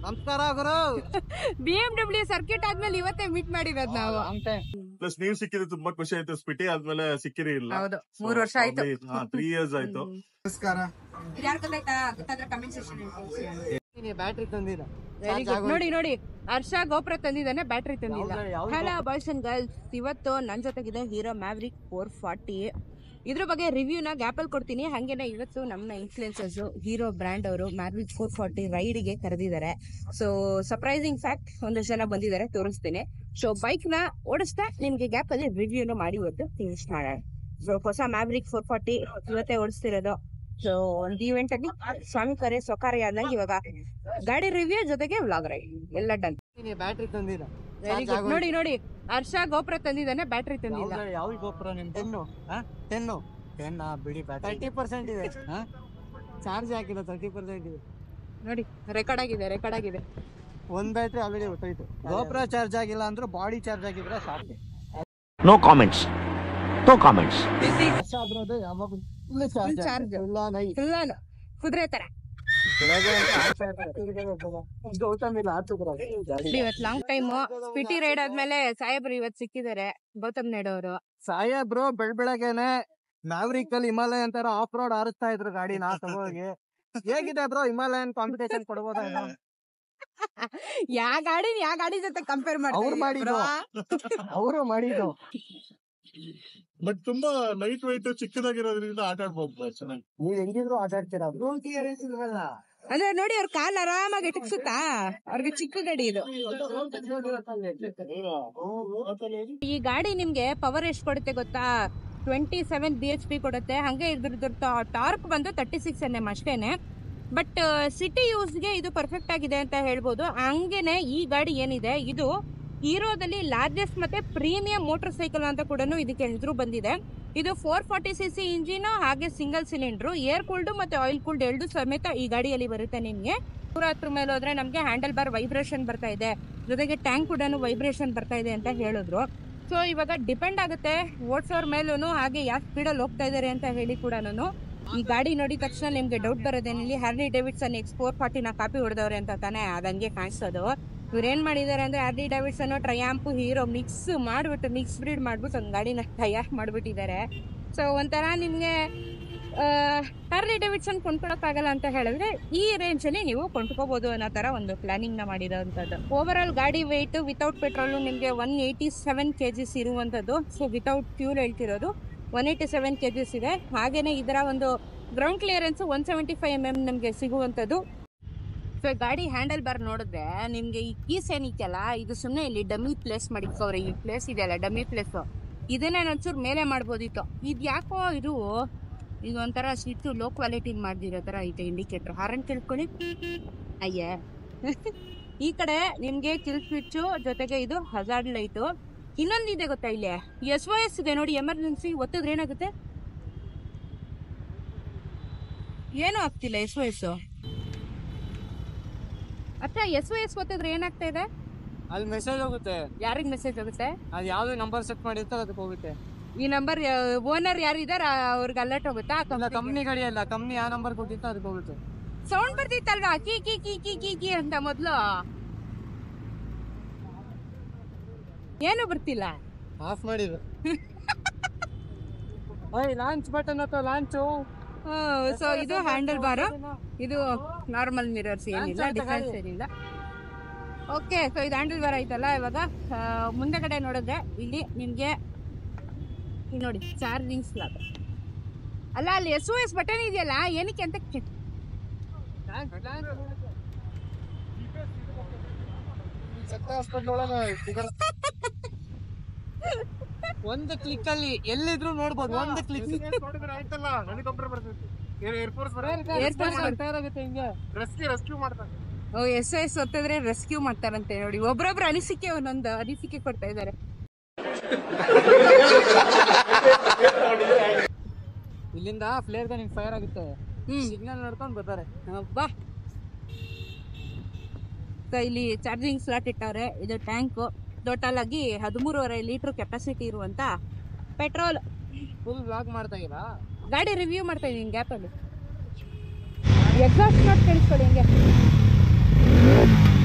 ನಮಸ್ಕಾರ ಗುರು B M W circuit ಆದ್ಮೇಲೆ ಇವತ್ತೇ ಮೀಟ್ ಮಾಡಿರೋದ್ ನಾವು ಪ್ಲಸ್ ನೀವ್ ಸಿಕ್ಕಿದ್ರೆ ತುಂಬಾ ಖುಷಿ ಆಯ್ತು ಸ್ಪಿಟಿ ಆದ್ಮೇಲೆ ಸಿಕ್ಕಿರಿ ಇಲ್ಲ ಹೌದು ಮೂರ್ ವರ್ಷ ಆಯ್ತು ತ್ರೀ ಇಯರ್ಸ್ ಆಯ್ತು ನಮಸ್ಕಾರ ಯಾರ್ ಗೊತ್ತಾಯ್ತಾ ಗೊತ್ತಾದ್ರೆ ಕಮೆಂಟ್ ಸೆಕ್ಷನ್ ಬ್ಯಾಟ್ರಿ ತಂದಿರ ನೋಡಿ ನೋಡಿ ಹರ್ಷ ಗೋಪುರ ತಂದಿದ್ದಾನೆ ಬ್ಯಾಟ್ರಿ ತಂದಿಲ್ಲ ಹಲೋ ಬಾಯ್ಸ್ ಅಂಡ್ ಗರ್ಲ್ಸ್ ಇವತ್ತು ನನ್ ಜೊತೆಗಿದೆ ಹೀರೋ ಮ್ಯಾವ್ರಿಕ್ ಫೋರ್ ಫಾರ್ಟಿ ಇದ್ರ ಬಗ್ಗೆ ರಿವ್ಯೂನ ಗ್ಯಾಪಲ್ ಕೊಡ್ತೀನಿ ಹಂಗೇನೆ ಇವತ್ತು ನಮ್ಮ ಇನ್ಫ್ಲುಯೆನ್ಸರ್ಸ್ ಹೀರೋ ಬ್ರ್ಯಾಂಡ್ ಅವರು ಮ್ಯಾವ್ರಿಕ್ ಫೋರ್ ಫಾರ್ಟಿ ರೈಡ್ಗೆ ಕರೆದಿದ್ದಾರೆ ಸೊ ಸರ್ಪ್ರೈಸಿಂಗ್ ಫ್ಯಾಕ್ಟ್ ಒಂದಷ್ಟು ಜನ ಬಂದಿದ್ದಾರೆ ತೋರಿಸ್ತೀನಿ ಸೊ ಬೈಕ್ ನ ಓಡಿಸ್ತಾ ನಿಮ್ಗೆ ಗ್ಯಾಪ್ ಅಲ್ಲಿ ರಿವ್ಯೂನ ಮಾಡಿ ಇವತ್ತು ಫಿನಿಶ್ ಮಾಡೋಣ ಸೊ ಹೊಸ ಮ್ಯಾವ್ರಿಕ್ ಫೋರ್ ಫಾರ್ಟಿ ಇವತ್ತೇ ಓಡಿಸ್ತಿರೋದು ಸೊ ಒಂದು ಇವೆಂಟ್ ಅಲ್ಲಿ ಸ್ವಾಮಿ ಕರೆ ಸ್ವಕಾರಿ ಆದಂಗೆ ಇವಾಗ ಗಾಡಿ ರಿವ್ಯೂ ಜೊತೆಗೆ ವ್ಲಾಗ್ ರೈಡ್ ಎಲ್ಲ ಡನ್ ಬ್ಯಾಟ್ರಿ ತಂದಿರ ನೋಡಿ ನೋಡಿ ಹರ್ಷ ಗೋಪುರ ತಂದಿದ್ದಾನೆ ಬ್ಯಾಟ್ರಿ ತಂದಿಲ್ಲ ಯಾವ ಗೋಪುರ ನಿಮ್ ಟೆನ್ನು ಟೆನ್ನು ಟೆನ್ ಬಿಡಿ ತರ್ಟಿ ಪರ್ಸೆಂಟ್ ಇದೆ ಚಾರ್ಜ್ ಹಾಕಿಲ್ಲ ತರ್ಟಿ ಪರ್ಸೆಂಟ್ ಇದೆ ನೋಡಿ ರೆಕಾರ್ಡ್ ಆಗಿದೆ ರೆಕಾರ್ಡ್ ಆಗಿದೆ ಒಂದ್ ಬ್ಯಾಟ್ರಿ ಆಲ್ರೆಡಿ ಹೊಟ್ಟೋಯ್ತು ಗೋಪುರ ಚಾರ್ಜ್ ಆಗಿಲ್ಲ ಅಂದ್ರೆ ಬಾಡಿ ಚಾರ್ಜ್ ಆಗಿದ್ರೆ ಸಾಕು No comments. No comments. ವರ್ಷ ಆದ್ರೂ ಅದು ಯಾವಾಗ್ಲೂ full charge Full charge. ಇಲ್ಲ ನೈ ಫುಲ್ ಕುದುರೆ ತರ ಗೌತಮ್ ಇಲ್ಲ ಆತು ಇವತ್ತು ಲಾಂಗ್ ಟೈಮ್ ಪಿಟಿ ರೈಡ್ ಆದ್ಮೇಲೆ ಸಾಹೇಬ್ರು ಇವತ್ತು ಸಿಕ್ಕಿದ್ದಾರೆ ಗೌತಮ್ ನಾಯ್ಡು ಅವರು ಸಾಯ ಬ್ರೋ ಬೆಳ್ ಬೆಳಗ್ಗೆನೆ ಮ್ಯಾವ್ರಿಕ್ ಅಲ್ಲಿ ಹಿಮಾಲಯ ಅಂತಾರ ಆಫ್ ರೋಡ್ ಆರಿಸ್ತಾ ಇದ್ರು ಗಾಡಿ ನಾ ತಗೋಗಿ ಹೇಗಿದೆ ಬ್ರೋ ಹಿಮಾಲಯನ್ ಕಾಂಪಿಟೇಷನ್ ಕೊಡ್ಬೋದಾ ಯಾ ಗಾಡಿ ಯಾ ಗಾಡಿ ಜೊತೆ ಕಂಪೇರ್ ಅವ್ರು ಮಾಡಿದ್ದು. ಅವರು ಮಾಡಿದ್ದು ಬಟ್ ತುಂಬಾ ಲೈಟ್ ವೈಟ್ ಚಿಕ್ಕದಾಗಿರೋದ್ರಿಂದ ಆಟ ಆಡ್ಬೋದು ಚೆನ್ನಾಗಿ ನೀವ್ ಹೆಂಗಿದ್ರು ಆಟ ಆಡ್ತೀರಾ ಅಂದ್ರೆ ನೋಡಿ ಅವ್ರ ಕಾಲ್ ಆರಾಮಾಗಿ ಎಟಕ್ಸುತ್ತಾ ಅವ್ರಿಗೆ ಚಿಕ್ಕ ಗಾಡಿ ಇದು ಈ ಗಾಡಿ ನಿಮ್ಗೆ ಪವರ್ ಎಷ್ಟು ಕೊಡುತ್ತೆ ಗೊತ್ತಾ twenty seven B H P ಕೊಡುತ್ತೆ ಹಂಗೆ ಇದ್ರದ್ದು ಟಾರ್ಕ್ ಬಂದು ತರ್ಟಿ ಸಿಕ್ಸ್ ಎನ್ ಎಮ್ ಅಷ್ಟೇನೆ ಬಟ್ ಸಿಟಿ ಯೂಸ್ಗೆ ಇದು ಪರ್ಫೆಕ್ಟ್ ಆಗಿದೆ ಅಂತ ಹೇಳ್ಬೋದು ಹಂಗೇನೆ ಈ ಗಾಡಿ ಏನಿದೆ ಇದು ಹೀರೋದಲ್ಲಿ ಲಾರ್ಜೆಸ್ಟ್ ಮತ್ತೆ ಪ್ರೀಮಿಯಂ ಮೋಟರ್ ಸೈಕಲ್ ಅಂತ ಕೂಡ ಇದಕ್ಕೆ ಹೆಸರು ಬಂದಿದೆ ಇದು four forty C C engine ಹಾಗೆ ಸಿಂಗಲ್ ಸಿಲಿಂಡ್ರು ಏರ್ ಕೂಲ್ಡ್ ಮತ್ತೆ ಆಯಿಲ್ ಕೂಲ್ಡ್ ಎರಡು ಸಮೇತ ಈ ಗಾಡಿಯಲ್ಲಿ ಬರುತ್ತೆ ನಿಮಗೆ ನೂರ ಹತ್ರ ಮೇಲೆ ಹೋದ್ರೆ ನಮಗೆ ಹ್ಯಾಂಡಲ್ ಬಾರ್ ವೈಬ್ರೇಷನ್ ಬರ್ತಾ ಇದೆ ಜೊತೆಗೆ ಟ್ಯಾಂಕ್ ಕೂಡ ವೈಬ್ರೇಷನ್ ಬರ್ತಾ ಇದೆ ಅಂತ ಹೇಳಿದ್ರು ಸೊ ಇವಾಗ ಡಿಪೆಂಡ್ ಆಗುತ್ತೆ ಓಡ್ಸೋರ್ ಮೇಲೂ ಹಾಗೆ ಯಾವ ಸ್ಪೀಡಲ್ಲಿ ಹೋಗ್ತಾ ಇದ್ದಾರೆ ಅಂತ ಹೇಳಿ ಕೂಡ ಈ ಗಾಡಿ ನೋಡಿದ ತಕ್ಷಣ ನಿಮ್ಗೆ ಡೌಟ್ ಬರೋದೇನಿಲ್ಲಿ ಹ್ಯಾರ್ಲಿ ಡೇವಿಡ್ಸನ್ ಎಕ್ಸ್ ಫೋರ್ ಫಾರ್ಟಿನ ಕಾಪಿ ಹೊಡೆದವ್ರೆ ಅಂತ ತಾನೇ ಅದಂಗೆ ಕಾಣಿಸೋದು ಇವ್ರು ಏನ್ ಮಾಡಿದ್ದಾರೆ ಅಂದ್ರೆ Harley Davidson Triumph Hero mix ಮಾಡ್ಬಿಟ್ಟು ಮಿಕ್ಸ್ ಬ್ರೀಡ್ ಮಾಡ್ಬಿಟ್ಟು ಒಂದು ಗಾಡಿನ ತಯಾರು ಮಾಡ್ಬಿಟ್ಟಿದ್ದಾರೆ ಸೊ ಒಂಥರ ನಿಮ್ಗೆ ಹ್ಯಾರ್ಲಿ ಡೇವಿಡ್ಸನ್ ಕೊಂಡ್ಕೊಳಕ್ಕಾಗಲ್ಲ ಅಂತ ಹೇಳಿದ್ರೆ ಈ ರೇಂಜ್ ಅಲ್ಲಿ ನೀವು ಕೊಂಡ್ಕೋಬಹುದು ಅನ್ನೋ ತರ ಒಂದು ಪ್ಲಾನಿಂಗ್ ನ ಮಾಡಿರೋಂಥದ್ದು ಓವರ್ ಆಲ್ ಗಾಡಿ ವೆಯ್ಟ್ ವಿತೌಟ್ ಪೆಟ್ರೋಲ್ ನಿಮಗೆ one eighty seven K Gs ಇರುವಂಥದ್ದು ಸೊ ವಿತೌಟ್ ಫ್ಯೂಲ್ ಹೇಳ್ತಿರೋದು one eighty seven K Gs ಇದೆ ಹಾಗೇನೆ ಇದರ ಒಂದು ground clearance one seventy five M M ನಮಗೆ ಸಿಗುವಂಥದ್ದು ಸೊ ಗಾಡಿ ಹ್ಯಾಂಡಲ್ ಬಾರ್ ನೋಡಿದ್ರೆ ನಿಮಗೆ ಈ ಕೀಸ್ ಏನಿತ್ತಲ್ಲ ಇದು ಸುಮ್ಮನೆ ಇಲ್ಲಿ ಡಮ್ಮಿ ಪ್ಲೇಸ್ ಮಾಡಿಕ್ಕವ್ರೆ ಈ ಪ್ಲೇಸ್ ಇದೆಯಲ್ಲ ಡಮ್ಮಿ ಪ್ಲೇಸ್ ಇದನ್ನೇ ಒಂಚೂರು ಮೇಲೆ ಮಾಡ್ಬೋದಿತ್ತು ಇದು ಯಾಕೋ ಇದು ಈಗ ಒಂಥರ ಸಿಟ್ಟು ಲೋ ಕ್ವಾಲಿಟಿ ಮಾಡ್ದಿರೋ ಥರ ಐತೆ ಇಂಡಿಕೇಟರ್ ಹಾರನ್ ತಿಳ್ಕೊಳ್ಳಿ ಅಯ್ಯೇ ಈ ಕಡೆ ನಿಮಗೆ ಕಿಲ್ ಸ್ವಿಚ್ಚು ಜೊತೆಗೆ ಇದು ಹಜಾರ್ಡ್ ಲೈಟು ಇನ್ನೊಂದಿದೆ ಗೊತ್ತಾ ಇಲ್ಲಿ ಎಸ್ ಒ ಎಸ್ ಇದೆ ನೋಡಿ ಎಮರ್ಜೆನ್ಸಿ ಒತ್ತಿದ್ರೆ ಏನಾಗುತ್ತೆ ಏನೂ ಆಗ್ತಿಲ್ಲ ಎಸ್ ಒ ಎಸ್ ಅಕ್ಕ ಎಸ್ ಒ ಎಸ್ ಒತ್ತಿದ್ರೆ ಏನಾಗ್ತಾ ಇದೆ ಅಲ್ಲಿ ಮೆಸೇಜ್ ಹೋಗುತ್ತೆ ಯಾರಿಗೆ ಮೆಸೇಜ್ ಹೋಗುತ್ತೆ ಅದ್ ಯಾವ್ದು ನಂಬರ್ ಸೆಟ್ ಮಾಡಿರ್ತಾರೆ ಅದಕ್ಕೆ ಹೋಗುತ್ತೆ ಈ ನಂಬರ್ ಓನರ್ ಯಾರಿದಾರ ಅವ್ರಿಗೆ ಅಲರ್ಟ್ ಹೋಗುತ್ತಾ ಇಲ್ಲ ಕಂಪ್ನಿ ಗಾಡಿ ಅಲ್ಲ ಕಂಪ್ನಿ ಯಾವ ನಂಬರ್ ಕೊಟ್ಟಿತ್ತು ಅದಕ್ಕೆ ಹೋಗುತ್ತೆ ಸೌಂಡ್ ಬರ್ತಿತ್ತಲ್ವಾ ಕೀ ಕೀ ಕೀ ಕೀ ಕೀ ಕೀ ಅಂತ ಮೊದ್ಲು ಏನು ಬರ್ತಿಲ್ಲ ಆಫ್ ಮಾಡಿದ್ರು ಓಯ್ ಲಾಂಚ್ ಬಟನ್ ಅಥವಾ ಲಾಂಚು ಸೊ ಇದು ಹ್ಯಾಂಡಲ್ ಬಾರ್ ಇದು ನಾರ್ಮಲ್ ಮಿರರ್ಸ್ ಏನಿಲ್ಲ ಅಂತ ಡಿಫ್ರೆನ್ಸ್ ಗಾಡಿ. ಏನಿಲ್ಲ ಓಕೆ ಸೊ ಇದು ಹ್ಯಾಂಡಲ್ ಬಾರ್ ಆಯ್ತಲ್ಲ ಇವಾಗ ಆ, ಮುಂದೆ ಕಡೆ ನೋಡಿದ್ರೆ ಇಲ್ಲಿ ನಿಮಗೆ ಇಲ್ಲಿ ನೋಡಿ ಚಾರ್ಜಿಂಗ್ ಸ್ಲಾಬ್ ಅಲ್ಲ ಅಲ್ಲಿ ಎಸ್ ಒ ಎಸ್ ಬಟನ್ ಇದೆಯಲ್ಲ ಏನಕ್ಕೆ ಅಂತ ಕೇ- ಒಂದು ಕ್ಲಿಕ್ ಅಲ್ಲಿ ಎಲ್ಲಿದ್ರು ನೋಡ್ಬೋದು ಒಂದು ಕ್ಲಿಕ್ ಆಯ್ತಲ್ಲ ಹೆಲಿಕಾಪ್ಟರ್ ಬರ್ತೈತಿ ಏರ್ಫೋರ್ಸ್ Air Force ಆಗುತ್ತೆ ಹಿಂಗೆ ರೆಸ್ಕ್ಯೂ ರೆಸ್ಕ್ಯೂ ಮಾಡ್ತಾರೆ ಓ ಎಸ್ ಎಸ್ ಒತ್ತಿದ್ರೆ ರೆಸ್ಕ್ಯೂ ಮಾಡ್ತಾರಂತೆ ನೋಡಿ ಒಬ್ರೊಬ್ರು ಅನಿಸಿಕೆ ಒಂದೊಂದು ಅನಿಸಿಕೆ ಕೊಡ್ತಾ ಇದ್ದಾರೆ ಇಲ್ಲಿಂದ ಫ್ಲೇರ್ ಗನ್ ಫೈರ್ ಆಗುತ್ತೆ ಹ್ಮ್ ಸಿಗ್ನಲ್ ನೋಡ್ಕೊಂಡು ಬರ್ತಾರೆ ಬಾ ಸೊ ಇಲ್ಲಿ ಚಾರ್ಜಿಂಗ್ ಸ್ಲಾಟ್ ಇಟ್ಟವ್ರೆ ಇದು ಟ್ಯಾಂಕು ಟೋಟಲ್ ಆಗಿ ಹದಿಮೂರುವರೆ ಲೀಟರ್ ಕೆಪಾಸಿಟಿ ಇರುವಂತ ಪೆಟ್ರೋಲ್ ಫುಲ್ ಬ್ಲಾಗ್ ಮಾಡ್ತಾ ಇರಾ ಗಾಡಿ ರಿವ್ಯೂ ಮಾಡ್ತಾ ಇದೀನಿ ಗ್ಯಾಪಲ್ಲಿ ಎಕ್ಸಾಸ್ಟ್ ನೋಟ್ ಕೇಳಿಸ್ಕೊಳ್ಳಿ ಹಿಂಗೆ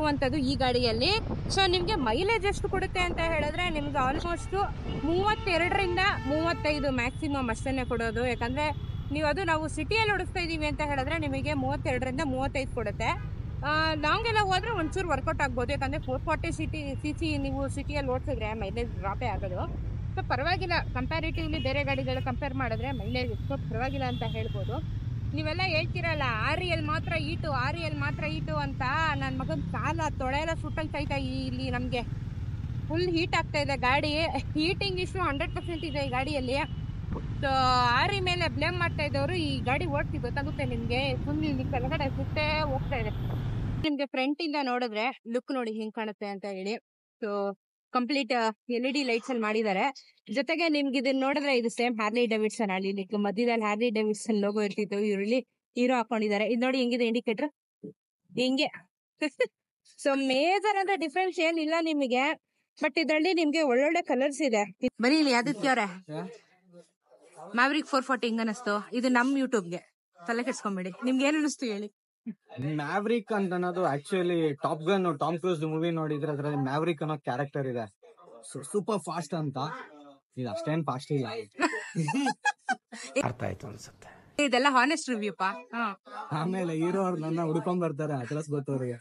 ಇರುವಂತದ್ದು ಈ ಗಾಡಿಯಲ್ಲಿ ಸೊ ನಿಮ್ಗೆ ಮೈಲೇಜ್ ಎಷ್ಟು ಕೊಡುತ್ತೆ ಅಂತ ಹೇಳಿದ್ರೆ ನಿಮ್ಗೆ ಆಲ್ಮೋಸ್ಟ್ ಮೂವತ್ತೆರಡರಿಂದ ಮೂವತ್ತೈದು ಮ್ಯಾಕ್ಸಿಮಮ್ ಅಷ್ಟನ್ನೇ ಕೊಡೋದು ಯಾಕಂದ್ರೆ ನೀವು ಅದು ನಾವು ಸಿಟಿಯಲ್ಲಿ ಓಡಿಸ್ತಾ ಇದೀವಿ ಅಂತ ಹೇಳಿದ್ರೆ ನಿಮಗೆ ಮೂವತ್ತೆರಡರಿಂದ ಮೂವತ್ತೈದು ಕೊಡುತ್ತೆ ಲಾಂಗ್ ಎಲ್ಲ ಹೋದ್ರೆ ಒಂಚೂರು ವರ್ಕೌಟ್ ಆಗ್ಬೋದು ಯಾಕಂದ್ರೆ four forty city C C ನೀವು ಸಿಟಿಯಲ್ಲಿ ಓಡಿಸಿದ್ರೆ ಮೈಲೇಜ್ ಡ್ರಾಪೇ ಆಗೋದು ಸೊ ಪರವಾಗಿಲ್ಲ ಕಂಪ್ಯಾರಿಟಿವ್ಲಿ ಬೇರೆ ಗಾಡಿಗಳ ಕಂಪೇರ್ ಮಾಡಿದ್ರೆ ಮೈಲೇಜ್ ಎಷ್ಟೋ ಪರವಾಗಿಲ್ಲ ಅಂತ ಹೇಳ್ಬೋದು ನೀವೆಲ್ಲ ಹೇಳ್ತಿರಲ್ಲ ಆರಿಯಲ್ಲಿ ಮಾತ್ರ ಈಟು ಆರಿಯಲ್ಲಿ ಮಾತ್ರ ಈಟು ಅಂತ ನನ್ನ ಮಗನ ಕಾಲ ತೊಳೆ ಎಲ್ಲ ಸುಟ್ಟಂತೈತ ಇಲ್ಲಿ ನಮಗೆ ಫುಲ್ ಹೀಟ್ ಆಗ್ತಾ ಇದೆ ಗಾಡಿ ಹೀಟಿಂಗ್ ಇಶ್ಯೂ ಹಂಡ್ರೆಡ್ ಪರ್ಸೆಂಟ್ ಇದೆ ಈ ಗಾಡಿಯಲ್ಲಿ ಸೊ ಆರಿ ಮೇಲೆ ಬ್ಲೇಮ್ ಮಾಡ್ತಾ ಇದ್ದವರು ಈ ಗಾಡಿ ಓಡಿಸಿ ಗೊತ್ತಾಗುತ್ತೆ ನಿಮಗೆ ಫುಲ್ ಇಲ್ಲಿ ಕೆಳಗಡೆ ಸುತ್ತೇ ಹೋಗ್ತಾ ಇದೆ ನಿಮ್ಗೆ ಫ್ರಂಟ್ ಇಂದ ನೋಡಿದ್ರೆ ಲುಕ್ ನೋಡಿ ಹಿಂಗ್ ಕಾಣುತ್ತೆ ಅಂತ ಹೇಳಿ so complete L E D lights ಅಲ್ಲಿ ಮಾಡಿದ್ದಾರೆ ಜೊತೆಗೆ ನಿಮ್ಗೆ ಇದನ್ನ ನೋಡಿದ್ರೆ ಇದು ಸೇಮ್ ಹಾರ್ಲಿ ಡೇವಿಡ್ಸನ್ ಅಲ್ಲಿ ನಿಮ್ಗೆ ಮಧ್ಯದಲ್ಲಿ ಹಾರ್ಲಿ ಡೇವಿಡ್ಸನ್ ಲೋಗೋ ಇರ್ತಿತ್ತು ಇವ್ರಲ್ಲಿ ಹೀರೋ ಹಾಕೊಂಡಿದ್ದಾರೆ ಇದು ನೋಡಿ ಹೆಂಗಿದೆ ಇಂಡಿಕೇಟರ್ ಹಿಂಗೆ ಸೊ ಮೇಜರ್ ಅಂತ ಡಿಫ್ರೆನ್ಸ್ ಏನಿಲ್ಲ ನಿಮಗೆ ಬಟ್ ಇದರಲ್ಲಿ ನಿಮ್ಗೆ ಒಳ್ಳೊಳ್ಳೆ ಕಲರ್ಸ್ ಇದೆ ಬರೀ ಇಲ್ಲಿ ಆದಿತ್ಯ ಅವರೇ ಮ್ಯಾವ್ರಿಕ್ ಫೋರ್ ಫಾರ್ಟಿ ಹಿಂಗ ಅನಿಸ್ತು ಇದು ನಮ್ ಯೂಟ್ಯೂಬ್ಗೆ ತಲೆ ಕೆಡ್ಸ್ಕೊಂಬೇಡಿ ನಿಮ್ಗೆ ಏನ್ ಅನಿಸ್ತು ಹೇಳಿ ಮ್ಯಾವ್ರಿಕ್ ಅಂತ ಅನ್ನೋದು actually Top Gun Tom Cruise movie ನೋಡಿದ್ರೆ ಅದ್ರಲ್ಲಿ ಮ್ಯಾವ್ರಿಕ್ ಅನ್ನೋ ಕ್ಯಾರೆಕ್ಟರ್ ಇದೆ ಸೂಪರ್ ಫಾಸ್ಟ್ ಅಂತ ಇದು ಅಷ್ಟೇನ್ ಫಾಸ್ಟ್ ಇಲ್ಲ ಅರ್ಥ ಆಯ್ತು ಅನ್ಸುತ್ತೆ ಇದೆಲ್ಲ ಹಾನೆಸ್ಟ್ ರಿವ್ಯೂ ಪಾ ಹಾ ಆಮೇಲೆ ಹೀರೋ ಅವ್ರು ನನ್ನ ಹುಡ್ಕೊಂಡ್ ಬರ್ತಾರೆ ಅಡ್ರೆಸ್ ಗೊತ್ತವ್ರಿಗೆ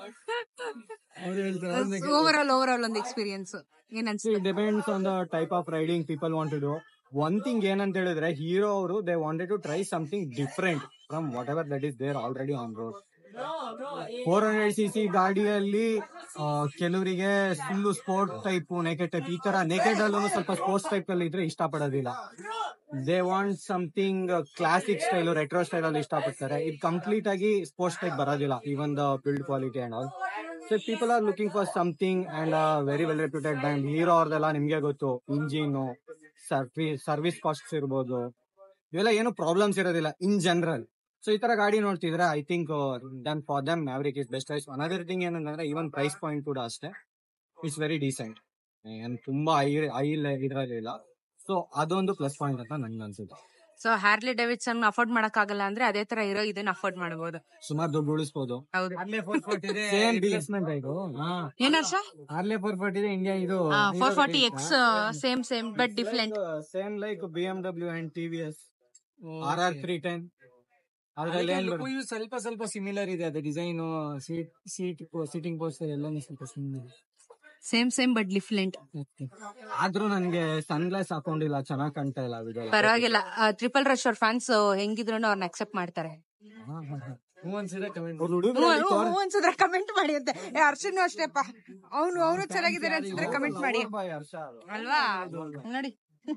ಅವ್ರು ಹೇಳ್ತಾರೆ ಓವರ್ ಆಲ್ ಓವರ್ ಆಲ್ ಒಂದು ಎಕ್ಸ್ಪೀರಿಯನ್ಸ್ ಏನ್ ಅನ್ಸುತ್ತೆ depends on the type of riding people want to do one thing ಏನಂತ ಹೇಳಿದ್ರೆ ಹೀರೋ ಅವರು they wanted to try something different from whatever that is there already on road four hundred C C ಗಾಡಿಯಲ್ಲಿ ಆ, ಕೆಲವರಿಗೆ full sport type naked type ಈ ತರ naked ಅಲ್ಲೂ ಸ್ವಲ್ಪ ಸ್ಪೋರ್ಟ್ಸ್ ಟೈಪ್ ಅಲ್ಲಿ ಇದ್ರೆ ಇಷ್ಟ ಪಡೋದಿಲ್ಲ they want something classic style retro style ಅಲ್ಲಿ ಇಷ್ಟಪಡ್ತಾರೆ ಇದು ಕಂಪ್ಲೀಟ್ ಆಗಿ ಸ್ಪೋರ್ಟ್ಸ್ ಟೈಪ್ ಬರೋದಿಲ್ಲ even the build quality and all so people are looking for something and very well reputed brand Hero ಅವ್ರದೆಲ್ಲ ನಿಮ್ಗೆ ಗೊತ್ತು ಇಂಜಿನ್ ಸರ್ವಿಸ್ ಸರ್ವಿಸ್ ಕಾಸ್ಟ್ ಇರ್ಬೋದು ಇವೆಲ್ಲ ಏನು ಪ್ರಾಬ್ಲಮ್ಸ್ ಇರೋದಿಲ್ಲ ಇನ್ ಜನರಲ್ ಸೊ ಈ ತರ ಗಾಡಿ ನೋಡ್ತಿದ್ರೆ I think then for them Maverick is best price another thing ಏನಂದ್ರೆ ಈವನ್ ಪ್ರೈಸ್ ಪಾಯಿಂಟ್ ಕೂಡ ಅಷ್ಟೇ ಇಟ್ಸ್ ವೆರಿ ಡೀಸೆಂಟ್ ಏನ್ ತುಂಬಾ ಐ ಐ ಇದ್ರಲ್ಲಿಲ್ಲ ಸೊ ಅದೊಂದು ಪ್ಲಸ್ ಪಾಯಿಂಟ್ ಅಂತ ನನ್ಗೆ ಅನ್ಸುತ್ತೆ ಸೊ ಹ್ಯಾರ್ಲಿ ಡೇವಿಡ್ಸನ್ ಅಫೋರ್ಡ್ ಮಾಡಕ್ ಆಗಲ್ಲ ಅಂದ್ರೆ ಅದೇ ತರ ಇರೋ ಇದನ್ನ ಅಫೋರ್ಡ್ ಮಾಡಬಹುದು ಸುಮಾರು ದುಡ್ಡು ಉಳಿಸ್ಬೋದು ಹೌದು ಸೇಮ್ ರಿಪ್ಲೇಸ್ಮೆಂಟ್ ಇದು ಏನ್ ಹರ್ಷ ಆರ್ಲೆ ಫೋರ್ ಫೋರ್ಟಿ ಇದೆ ಇಂಡಿಯಾ ಇದು four forty X same same but different same like B M W and T V S R R three ten ಅದ್ರಲ್ಲಿ ಏನ್ ಬರುತ್ತೆ? ಸ್ವಲ್ಪ ಸ್ವಲ್ಪ ಸಿಮಿಲರ್ ಇದೆ ಅದು design seat seat seating posture ಎಲ್ಲಾನು ಸ್ವಲ್ಪ similar same same but different ಆದ್ರೂ ನನ್ಗೆ ಸನ್ ಗ್ಲಾಸ್ ಹಾಕೊಂಡಿಲ್ಲ ಚೆನ್ನಾಗ್ ಕಾಣ್ತಾ ಇಲ್ಲ ವಿಡಿಯೋ ಪರವಾಗಿಲ್ಲ ಟ್ರಿಪಲ್ ರಶ್ ಅವ್ರ ಫ್ಯಾನ್ಸ್ ಹೆಂಗಿದ್ರು ಅವ್ರನ್ನ ಅಕ್ಸೆಪ್ಟ್ ಮಾಡ್ತಾರೆ ಅನ್ಸಿದ್ರೆ ಕಮೆಂಟ್ ಅನ್ಸಿದ್ರೆ ಕಮೆಂಟ್ ಮಾಡಿ ಅಂತ ಏ, ಹರ್ಷನು ಅಷ್ಟೇಪ್ಪ ಅವನು ಅವನು ಚೆನ್ನಾಗಿದ್ದಾರೆ ಅನ್ಸಿದ್ರೆ ಕಮೆಂಟ್ ಮಾಡಿ ಅಲ್ವಾ ನೋಡಿ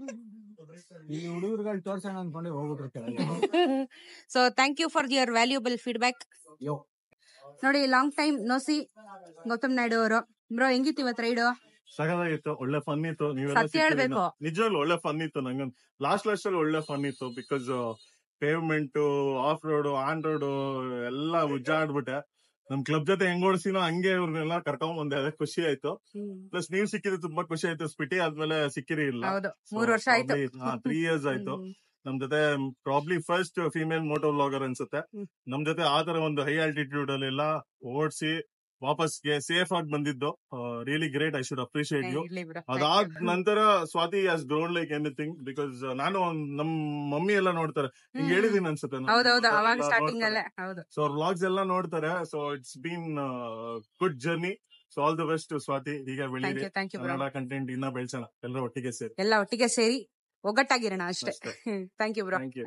ಇಲ್ಲಿ ಹುಡುಗರುಗಳು ತೋರ್ಸೋಣ ಅನ್ಕೊಂಡೆ ಹೋಗ್ಬಿಟ್ರು ಕೆಳಗೆ so thank you for your valuable feedback yo ನೋಡಿ ಲಾಂಗ್ ಟೈಮ್ ನೋಸಿ ಗೌತಮ್ ನಾಯ್ಡು ಅವರು ಬ್ರೋ ಹೆಂಗಿತ್ತು ಇವತ್ತು ರೈಡು ಸಗದಾಗಿತ್ತು ಒಳ್ಳೆ ಫನ್ ಇತ್ತು ನೀವೆಲ್ಲ ಸತ್ಯ ಹೇಳ್ಬೇಕು. ನಿಜವಾಗ್ಲೂ ಒಳ್ಳೆ ಫನ್ ಇತ್ತು ನಂಗೊಂದು ಲಾಸ್ಟ್ ಲಾಸ್ಟ್ ಅಲ್ಲಿ ಒಳ್ಳೆ ಫನ್ ಇತ್ತು because pavement off road on road ಎಲ್ಲ ಉಜ್ಜಾಡ್ಬಿಟ್ಟೆ ನಮ್ ಕ್ಲಬ್ ಜೊತೆ ಹೆಂಗ್ ಓಡಿಸಿನೋ ಹಂಗೆ ಇವ್ರನ್ನೆಲ್ಲ ಕರ್ಕೊಂಡ್ ಬಂದೆ ಅದೇ ಖುಷಿ ಆಯ್ತು ಪ್ಲಸ್ ನೀವ್ ಸಿಕ್ಕಿದ್ರೆ ತುಂಬಾ ಖುಷಿ ಆಯ್ತು ಸ್ಪಿಟಿ ಆದ್ಮೇಲೆ ಸಿಕ್ಕಿರಿ ಇಲ್ಲ ಹೌದು ಮೂರ್ ವರ್ಷ ಆಯ್ತು ತ್ರೀ ಇಯರ್ಸ್ ಆಯ್ತು ನಮ್ ಜೊತೆ probably first female moto vlogger ಅನ್ಸುತ್ತೆ ಹ್ಮ್. ನಮ್ ಜೊತೆ ಆ ತರ ಒಂದು ಹೈ ಆಲ್ಟಿಟ್ಯೂಡ್ ಅಲ್ಲಿ ಎಲ್ಲ ಓಡಿಸಿ ವಾಪಸ್ಗೆ ಸೇಫ್ ಆಗಿ ಬಂದಿದ್ದು really great I should appreciate you ಇರ್ಲಿ ಬಿಡು. ಅದಾದ ನಂತರ Swathi has grown like anything because ನಾನು ಒಂದ್- ನಮ್ ಮಮ್ಮಿ ಎಲ್ಲ ನೋಡ್ತಾರೆ ಹಿಂಗ್ ಹ್ಮ್. ಹೇಳಿದೀನಿ ಅನ್ಸುತ್ತೆ ನಾನು. ಹೌದೌದು ಅವಾಗ ಎಲ್ಲ ಸ್ಟಾರ್ಟಿಂಗ್ ನೋಡ್ತಾರೆ. ಅಲ್ಲೇ ಹೌದು ಸೊ ಅವ್ರ ವ್ಲಾಗ್ಸ್ ಎಲ್ಲ ನೋಡ್ತಾರೆ so it's been good journey so all the best Swathi ಹೀಗೆ ಥ್ಯಾಂಕ್ ಬೆಳೀರಿ you thank you bro Kannada content ಇನ್ನ ಬೆಳ್ಸೋಣ ಎಲ್ಲರೂ ಒಟ್ಟಿಗೆ ಸೇರಿ ಎಲ್ಲ ಒಟ್ಟಿಗೆ ಸೇರಿ ಒಗ್ಗಟ್ಟಾಗಿರೋಣ ಅಷ್ಟೇ ಅಷ್ಟೇ. Thank you bro Thank you.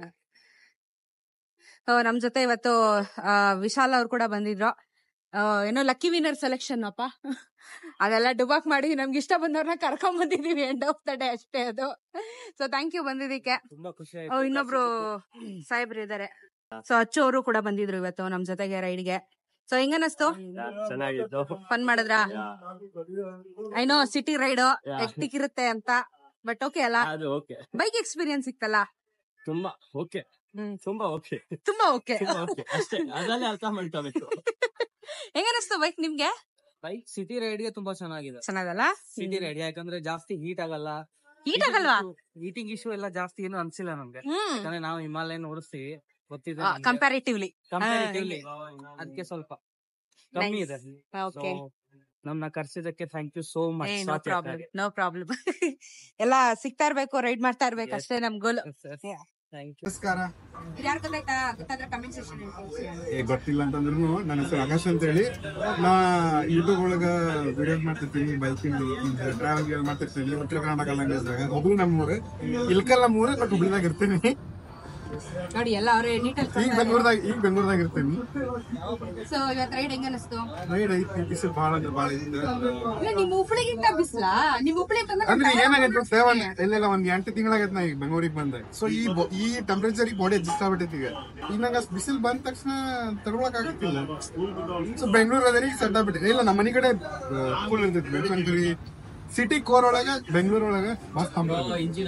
ನಮ್ ಜೊತೆ ಇವತ್ತು ಆ, ವಿಶಾಲ್ ಅವ್ರು ಕೂಡ ಬಂದಿದ್ರು ಆ, ಏನೋ ಲಕ್ಕಿ ವಿನ್ನರ್ ಸೆಲೆಕ್ಷನ್ ಅಪ್ಪ ಅದೆಲ್ಲ ಡುಬಾಕ್ ಮಾಡಿ ನಮ್ಗೆ ಇಷ್ಟ ಬಂದವ್ರನ್ನ ಕರ್ಕೊಂಡ್ ಬಂದಿದೀವಿ ಎಂಡ್ ಆಫ್ ದ ಡೇ ಅಷ್ಟೇ ಅದು ಸೊ ಥ್ಯಾಂಕ್ ಯು ಬಂದಿದ್ದಕ್ಕೆ ತುಂಬಾ ಖುಷಿ ಓ, ಇನ್ನೊಬ್ರು ಸಾಹೇಬ್ರು ಇದಾರೆ ಸೊ ಅಚ್ಚು ಅವರು ಕೂಡ ಬಂದಿದ್ರು ಇವತ್ತು ನಮ್ ಜೊತೆಗೆ ರೈಡ್ಗೆ ಸೊ ಹೆಂಗನಸ್ತು ಚೆನ್ನಾಗಿತ್ತು ಫನ್ ಮಾಡಿದ್ರ ಐನೋ ಸಿಟಿ ರೈಡ್ Yeah. ಎಕ್ಟಿಕ್ ಇರುತ್ತೆ ಅಂತ ಬಟ್ ಓಕೆ ಅಲ್ಲ ಅದು ಓಕೆ ಬೈಕ್ ಎಕ್ಸ್ಪೀರಿಯನ್ಸ್ ಸಿಕ್ತಲ್ಲ ತುಂಬಾ ಓಕೆ ಹ್ಮ್. ತುಂಬಾ ಓಕೆ ತುಂಬಾ ಓಕೆ ತುಂಬಾ ಓಕೆ ಅಷ್ಟೇ ಅದನ್ನೇ ಅರ್ಥ ಮಾಡ್ಕೋಬೇಕು ಹೆಂಗನಸ್ತು ಬೈಕ್ ನಿಮ್ಗೆ ಬೈಕ್ ಸಿಟಿ ರೈಡ್ ಗೆ ತುಂಬಾ ಚೆನ್ನಾಗಿದೆ ಚೆನ್ನಾಗಲ್ಲ ಸಿಟಿ ರೈಡ್ ಯಾಕಂದ್ರೆ ಜಾಸ್ತಿ ಹೀಟ್ ಆಗಲ್ಲ ಹೀಟ್ ಆಗಲ್ವಾ ಹೀಟಿಂಗ್ ಇಶ್ಯೂ ಎಲ್ಲ ಜಾಸ್ತಿ ಏನು ಅನ್ಸಿಲ್ಲ ನಮ್ಗೆ ಹ್ಮ್ ಯಾಕಂದ್ರೆ ನಾವು ಹಿಮಾಲಯನ್ ಓಡಿಸ್ತೀವಿ ಗೊತ್ತಿದೆ ಕಂಪ್ಯಾರಿಟಿವ್ಲಿ ಕಂಪ್ಯಾರಿಟಿವ್ಲಿ ಅದಕ್ಕೆ ಸ್ವಲ್ಪ ಕಮ್ಮಿ Nice. ಇದೆ ಓಕೆ So, ನಮ್ನ ಕರ್ಸಿದಕ್ಕೆ thank you so much no problem no problem ಎಲ್ಲ ಸಿಗ್ತಾ ಇರ್ಬೇಕು ರೈಡ್ ಮಾಡ್ತಾ ಇರ್ಬೇಕು Yes. ಅಷ್ಟೇ ನಮ್ ಗೋಲ್ Yeah. ಥ್ಯಾಂಕ್ ಯು ನಮಸ್ಕಾರ ಯಾರು ಗೊತ್ತಾಯ್ತಾ ಗೊತ್ತಾದ್ರೆ ಕಮೆಂಟ್ ಸೆಕ್ಷನ್ ಏ ಗೊತ್ತಿಲ್ಲ ಅಂತಂದ್ರು ನನ್ನ ಹೆಸರು ಆಕಾಶ್ ಅಂತ ಹೇಳಿ ನಾ ಯೂಟ್ಯೂಬ್ ಒಳಗ ವಿಡಿಯೋಸ್ ಮಾಡ್ತಿರ್ತೀನಿ ಬೈಕಿಂಗ್ ಟ್ರಾವೆಲ್ ಮಾಡ್ತಿರ್ತೀನಿ ಉತ್ತರ ಕರ್ನಾಟಕ ಲ್ಯಾಂಗ್ವೇಜ್ದಾಗ ಹುಬ್ಳಿ ನಮ್ಮೂರು ಇಲ್ಕಲ್ ನಮ್ಮೂರು ಬಟ್ ಹುಬ್ಳಿದಾಗ ಇರ್ತೀನಿ ನೋಡಿ ಎಲ್ಲ ಅವ್ರೆ ನೀಟಲ್ಲಿ ಈಗ ಬೆಂಗಳೂರದಾಗ ಈಗ ಬೆಂಗಳೂರದಾಗ ಇರ್ತೀನಿ ಸೊ ಇವತ್ತು ರೈಡ್ ಹೆಂಗ ಅನಿಸ್ತು ರೈಡ್ ಐತಿ ಬಿಸಿಲು ಭಾಳ ಅಂದ್ರೆ ಭಾಳ ಐತಿ ಇಲ್ಲ ನಿಮ್ ಹುಬ್ಳಿಗಿಂತ ಬಿಸ್ಲಾ ನಿಮ್ ಹುಬ್ಳಿ ಅಂದ್ರೆ ಏನಾಗೈತೆ ಸೇವನ್ ಎಲ್ಲೆಲ್ಲ ಒಂದ್ ಎಂಟು ತಿಂಗಳಾಗೈತೆ ನಾ ಈಗ ಬೆಂಗಳೂರಿಗೆ ಬಂದೆ ಸೊ ಈ ಬೊ- ಈ ಟೆಂಪರೇಚರ್ ಬಾಡಿ ಅಡ್ಜಸ್ಟ್ ಆಗ್ಬಿಟ್ಟೈತಿ ಈಗ ಈಗ ನಂಗೆ ಬಿಸಿಲು ಬಂದ ತಕ್ಷಣ ತಗೊಳಕ್ ಆಗತ್ತಿಲ್ಲ ಸೊ ಬೆಂಗಳೂರು ಅದೇ ಸೆಟ್ ಆಗ್ಬಿಟ್ಟಿದೆ ಇಲ್ಲ ನಮ್ಮ ಮನೆ ಕಡೆ ಕೂಲ್ ಇರ್ತೈತಿ ಬೆಳ್ಕಂತೀರಿ ಸಿಟಿ ಕೋರ್ ಒಳಗ ಬೆಂಗಳೂರು ಒಳಗ ಮಸ್ತ್ ಇಂಜಿನ್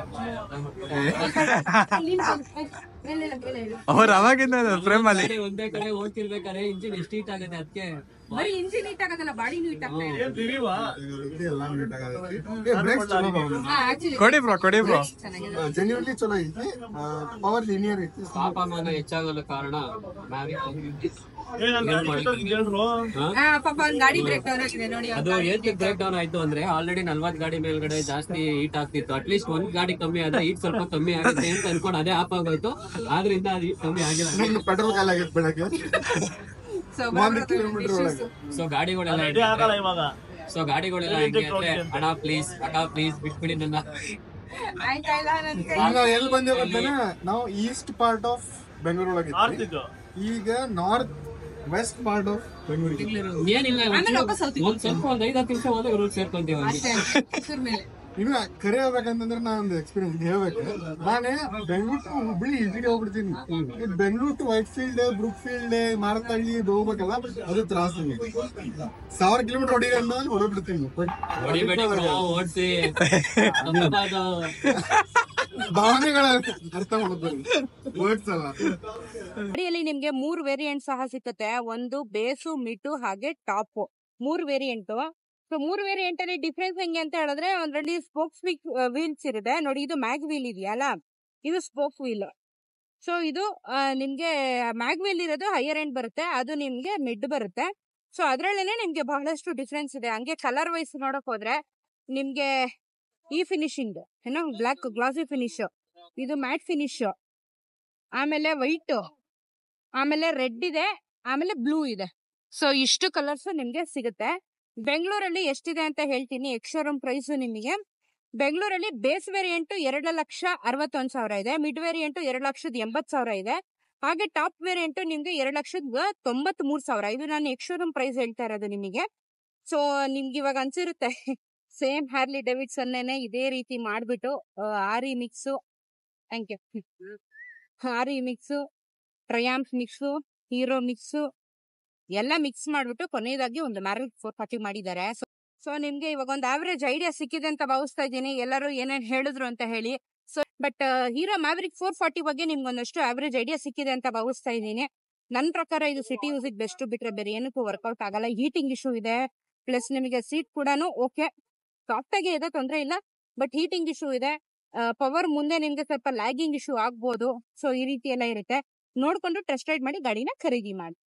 ಅವ್ರ ಅವಾಗಿಂದ ಫ್ರೇಮ್ ಅಲ್ಲಿ ಒಂದೇ ಕಡೆ ಓಡ್ತಿರ್ಬೇಕಾದ್ರೆ ಇಂಜಿನ್ ಎಷ್ಟು ಹೀಟ್ ಆಗುತ್ತೆ ಅದಕ್ಕೆ ಬರೀ ಇಂಜಿನ್ ಹೀಟ್ ಆಗೋದಲ್ಲ ಬಾಡಿ ಹೀಟ್ ಆಗ್ತಾ ಇದೆ ಎಲ್ಲ ನೀಟ್ ಆಗೈತಿ ಬ್ರೇಕ್ಸ್ ಚಲೋ ಆಕ್ಚುಲಿ ಕೊಡಿ ಬ್ರೋ ಕೊಡಿ ಬ್ರೋ ಚೆನ್ನಾಗಿದೆ ಜೆನ್ಯೂನ್ಲಿ ಚಲೋ ಐತಿ ಪವರ್ ಲೀನಿಯರ್ ಐತಿ ತಾಪಮಾನ ಹೆಚ್ಚಾಗಲು ಕಾರಣ ಆ, ಪಾಪ ಒಂದ್ ಗಾಡಿ ಬ್ರೇಕ್ ಡೌನ್ ಆಗಿದೆ ನೋಡಿ ಅದು ಏಕೆ ಬ್ರೇಕ್ ಡೌನ್ ಆಯ್ತು ಅಂದ್ರೆ ಆಲ್ರೆಡಿ ನಲ್ವತ್ ಗಾಡಿ ಮೇಲ್ಗಡೆ ಜಾಸ್ತಿ ಹೀಟ್ ಆಗ್ತಿತ್ತು ಅಟ್ಲೀಸ್ಟ್ ಒಂದ್ ಗಾಡಿ ಕಮ್ಮಿ ಆದ್ರೆ ಹೀಟ್ ಸ್ವಲ್ಪ ಕಮ್ಮಿ ಆಗುತ್ತೆ ಅಂತ ಅನ್ಕೊಂಡು ಅದೇ ಆಫ್ ಆಗೋಯ್ತು ಆದ್ರಿಂದ ಅದು heat ಕಮ್ಮಿ ಆಗಿಲ್ಲ ನಂಗೆ ಪೆಟ್ರೋಲ್ ಖಾಲಿ ಆಗೈತೆ ಬೆಳಗ್ಗೆ ಸೊ ಒಂದ್ ಕಿಲೋಮೀಟರ್ ಒಳಗೆ ಸೊ ಗಾಡಿಗಳೆಲ್ಲ ಸೊ ಗಾಡಿಗಳೆಲ್ಲ ಹೆಂಗೆ ಅಂದ್ರೆ ಅಣ್ಣ ಪ್ಲೀಸ್ ಅಣ್ಣ ಪ್ಲೀಸ್ ಬಿಟ್ಬಿಡಿ ನನ್ನ ಆಯ್ತಾ ಇಲ್ಲ ನನ್ ಕೈ ಈಗ ನಾವ್ ಎಲ್ಲಿ ಬಂದೇವ್ ಗೊತ್ತೇನ ನಾವು ಈಸ್ಟ್ ಪಾರ್ಟ್ ಆಫ್ ಬೆಂಗಳೂರು ಒಳಗೆ ಈಗ ನಾರ್ತ್ ವೆಸ್ಟ್ ಪಾರ್ಟ್ ಆಫ್ ಬೆಂಗಳೂರಿಗೆ ಏನಿಲ್ಲ ಆಮೇಲೆ ವಾಪಸ್ ಹೋಗ್ತೀವಿ. ಒಂದ್ ಸ್ವಲ್ಪ ಒಂದ್ ಐದಾರು ನಿಮಿಷ ಹೋದ್ರೆ ರೂಟ್ ಸೇರ್ಕೊಂತೀವಿ ಹಂಗೆ. ಅಷ್ಟೇ ಹೆಸರು ಮೇಲೆ ಇನ್ನು ಕರೆ ಹೇಳ್ಬೇಕಂತಂದ್ರೆ ನಾ ಒಂದು ಎಕ್ಸ್ಪೀರಿಯನ್ಸ್ ಹೇಳ್ಬೇಕು ನಾನೇ ಬೆಂಗಳೂರು ಟು ಹುಬ್ಳಿ ಈಸಿಗೆ ಹೋಗ್ಬಿಡ್ತೀನಿ ಈ Bengaluru to Whitefield Brookfield Marathahalli ಇದು ಹೋಗ್ಬೇಕಲ್ಲ ಅದು ತ್ರಾಸ ನನಗೆ. ಸಾವಿರ ಕಿಲೋಮೀಟರ್ ಹೊಡಿ ಅನ್ನೋ ಹೊಡಬಿಡ್ತೀನಿ ಹೊಡಿಬೇಡಿ bro, ಓಡ್ಸಿ ಸ್ವಲ್ಪ ಅದು ಭಾವನೆಗಳ ಅರ್ಥ ಮಾಡೋದು ವರ್ಡ್ಸ್ ಅಲ್ಲ ಗಾಡಿಯಲ್ಲಿ ನಿಮ್ಗೆ ಮೂರ್ ವೇರಿಯಂಟ್ ಸಹ ಸಿಕ್ಕುತ್ತೆ ಒಂದು ಬೇಸು ಮಿಟು ಹಾಗೆ ಟಾಪ್ ಮೂರ್ ವೇರಿಯಂಟ್ ಸೊ ಮೂರ್ ವೇರಿಯಂಟ್ ಅಲ್ಲಿ ಡಿಫ್ರೆನ್ಸ್ ಹೆಂಗೆ ಅಂತ ಹೇಳಿದ್ರೆ ಒಂದ್ರಲ್ಲಿ ಸ್ಪೋಕ್ಸ್ ವೀಲ್ಸ್ ಇರುತ್ತೆ ನೋಡಿ ಇದು ಮ್ಯಾಗ್ ವೀಲ್ ಇದೆಯಲ್ಲ ಇದು ಸ್ಪೋಕ್ ವೀಲ್ ಸೊ ಇದು ಆ, ನಿಮ್ಗೆ ಮ್ಯಾಗ್ ವೀಲ್ ಇರೋದು ಹೈಯರ್ ಎಂಡ್ ಬರುತ್ತೆ ಅದು ನಿಮ್ಗೆ ಮಿಡ್ ಬರುತ್ತೆ ಸೊ ಅದ್ರಲ್ಲೇನೆ ನಿಮ್ಗೆ ಬಹಳಷ್ಟು ಡಿಫ್ರೆನ್ಸ್ ಇದೆ ಹಂಗೆ ಕಲರ್ ವೈಸ್ ನೋಡಕ್ ಹೋದ್ರೆ ನಿಮ್ಗೆ ಈ ಫಿನಿಶಿಂಗ್ ಏನೋ ಬ್ಲಾಕ್ ಗ್ಲಾಸಿ ಫಿನಿಶ್ ಇದು ಮ್ಯಾಟ್ ಫಿನಿಶ್ ಆಮೇಲೆ ವೈಟ್ ಆಮೇಲೆ ರೆಡ್ ಇದೆ ಆಮೇಲೆ ಬ್ಲೂ ಇದೆ ಸೊ ಇಷ್ಟು ಕಲರ್ಸ್ ನಿಮ್ಗೆ ಸಿಗುತ್ತೆ ಬೆಂಗಳೂರಲ್ಲಿ ಎಷ್ಟಿದೆ ಅಂತ ಹೇಳ್ತೀನಿ ಎಕ್ಶೋರೂಮ್ ಪ್ರೈಸ್ ನಿಮಗೆ ಬೆಂಗಳೂರಲ್ಲಿ ಬೇಸ್ ವೇರಿಯಂಟ್ ಎರಡು ಲಕ್ಷ ಅರವತ್ತೊಂದು ಸಾವಿರ ಇದೆ ಮಿಡ್ ವೇರಿಯಂಟ್ ಎರಡು ಲಕ್ಷದ ಎಂಬತ್ತು ಸಾವಿರ ಇದೆ ಹಾಗೆ ಟಾಪ್ ವೇರಿಯಂಟ್ ನಿಮ್ಗೆ ಎರಡು ಲಕ್ಷದ ತೊಂಬತ್ ಮೂರ್ ಸಾವಿರ ಇದು ನಾನು ಎಕ್ಶೋರೂಮ್ ಪ್ರೈಸ್ ಹೇಳ್ತಾ ಇರೋದು ನಿಮಗೆ ಸೊ ನಿಮ್ಗೆ ಇವಾಗ ಅನ್ಸಿರುತ್ತೆ ಸೇಮ್ ಹ್ಯಾರ್ಲಿ ಡೇವಿಡ್ಸನ್ನೇನೆ ಇದೇ ರೀತಿ ಮಾಡ್ಬಿಟ್ಟು ಆ, Harley mix thank you Harley mix Triumph mix Hero mix ಎಲ್ಲ ಮಿಕ್ಸ್ ಮಾಡ್ಬಿಟ್ಟು ಕೊನೆಯದಾಗಿ ಒಂದು ಮ್ಯಾರೇಜ್ ಫೋರ್ ಫಾರ್ಟಿ ಮಾಡಿದ್ದಾರೆ ಸೊ ಸೊ ನಿಮ್ಗೆ ಇವಾಗ ಒಂದು ಆವರೇಜ್ ಐಡಿಯಾ ಸಿಕ್ಕಿದೆ ಅಂತ ಭಾವಿಸ್ತಾ ಇದ್ದೀನಿ ಎಲ್ಲರೂ ಏನೇನ್ ಹೇಳಿದ್ರು ಅಂತ ಹೇಳಿ so but Hero Maverick four forty ಬಗ್ಗೆ ನಿಮ್ಗೆ ಒಂದಷ್ಟು ಆವರೇಜ್ ಐಡಿಯಾ ಸಿಕ್ಕಿದೆ ಅಂತ ಭಾವಿಸ್ತಾ ಇದ್ದೀನಿ ನನ್ನ ಪ್ರಕಾರ ಇದು ಸಿಟಿ ಯೂಸಿಗೆ ಬೆಸ್ಟ್ ಬಿಟ್ರೆ ಬೇರೆ ಏನಕ್ಕೂ ವರ್ಕೌಟ್ ಆಗಲ್ಲ ಹೀಟಿಂಗ್ ಇಶ್ಯೂ ಇದೆ ಪ್ಲಸ್ ನಿಮಗೆ ಸೀಟ್ ಕೂಡ ಓಕೆ ಸಾಫ್ಟ್ ಆಗಿ ಇದೆ ತೊಂದರೆ ಇಲ್ಲ ಬಟ್ ಹೀಟಿಂಗ್ ಇಶ್ಯೂ ಇದೆ ಪವರ್ ಮುಂದೆ ನಿಮ್ಗೆ ಸ್ವಲ್ಪ ಲ್ಯಾಗಿಂಗ್ ಇಶ್ಯೂ ಆಗ್ಬೋದು ಸೊ ಈ ರೀತಿ ಎಲ್ಲ ಇರುತ್ತೆ ನೋಡ್ಕೊಂಡು ಟೆಸ್ಟ್ ರೈಡ್ ಮಾಡಿ ಗಾಡಿನ ಖರೀದಿ ಮಾಡಿ